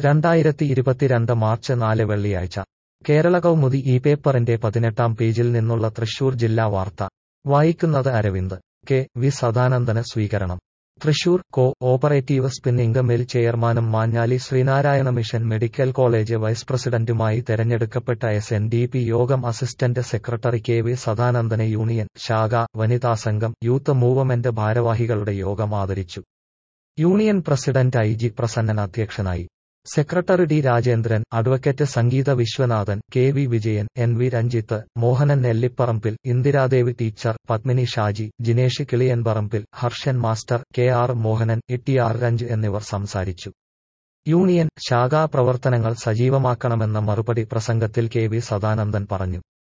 രണ്ടായിരത്തി ഇരുപത്തിരണ്ട് മാർച്ച് നാല് വെള്ളിയാഴ്ച കേരള കൗമുദി ഈ പേപ്പറിന്റെ പതിനെട്ടാം പേജിൽ നിന്നുള്ള തൃശൂർ ജില്ലാ വാർത്ത വായിക്കുന്നത് അരവിന്ദ് കെ വി സദാനന്ദന് സ്വീകരണം Thrissur cooperative spinning mill ചെയർമാനും Manjali Sreenarayana mission medical college vice പ്രസിഡന്റുമായി തെരഞ്ഞെടുക്കപ്പെട്ട S N D P Yogam assistant secretary K V സദാനന്ദനെ യൂണിയൻ ശാഖ വനിതാ സംഘം യൂത്ത് മൂവ്മെന്റ് ഭാരവാഹികളുടെ യോഗം ആദരിച്ചു union president I G Prasannan അധ്യക്ഷനായി secretary D Rajendran advocate Sangeetha Viswanathan K V Vijayan N V Ranjith Mohanan Nellipparambil Indiradevi teacher Padmini Shaji Jinesh Kiliyanparambil Harshan master K R Mohanan E R രഞ്ജ് എന്നിവർ സംസാരിച്ചു യൂണിയൻ ശാഖാ പ്രവർത്തനങ്ങൾ സജീവമാക്കണമെന്ന മറുപടി പ്രസംഗത്തിൽ കെ വി സദാനന്ദൻ പറഞ്ഞു